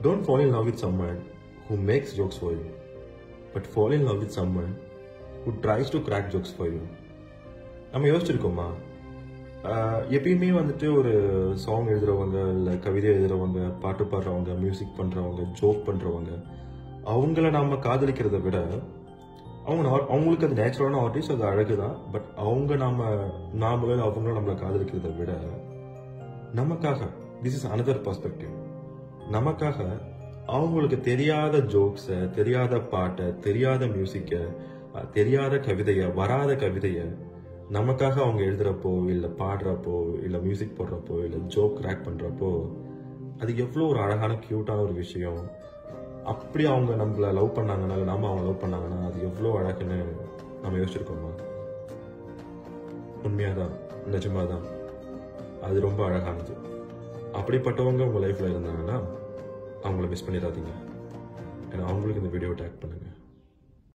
don't fall in love with someone who makes jokes for you but fall in love with someone who tries to crack jokes for you நம்ம யோசிச்சிருக்கோமா ஆஹ் எப்பயுமே வந்துட்டு ஒரு song எழுதுறவங்க இல்லை கவிதை எழுதுறவங்க பாட்டு பாடுறவங்க music பண்றவங்க ஜோக் பண்றவங்க அவங்கள நாம காதலிக்கிறத விட அவங்க நா- அவங்களுக்கு அது நேச்சுரலான ஆர்டிஸ்ட் அது அழகு தான் பட் அவங்க நாம நாமளே அவங்களும் நம்மளை காதலிக்கிறத விட நமக்காக திஸ் இஸ் அனதர் பர்ஸ்பெக்டிவ் நமக்காக அவங்களுக்கு தெரியாத ஜோக்ஸை தெரியாத பாட்டை தெரியாத மியூசிக்கை தெரியாத கவிதையை வராத கவிதையை நமக்காக அவங்க எழுதுறப்போ இல்லை பாடுறப்போ இல்லை மியூசிக் போடுறப்போ இல்லை ஜோக் கிராக் பண்றப்போ அது எவ்வளோ ஒரு அழகான க்யூட்டான ஒரு விஷயம் அப்படி அவங்க நம்மள லவ் பண்ணாங்கன்னா இல்லை நாம அவங்க லவ் பண்ணாங்கன்னா அது எவ்வளோ அழகுன்னு நம்ம யோசிச்சிருக்கோமா உண்மையாதான் நிஜமாதான் அது ரொம்ப அழகானது அப்படிப்பட்டவங்க உங்க லைஃப்ல இருந்தாங்கன்னா அவங்கள மிஸ் பண்ணிடாதீங்க ஏன்னா அவங்களுக்கு இந்த வீடியோ டேக்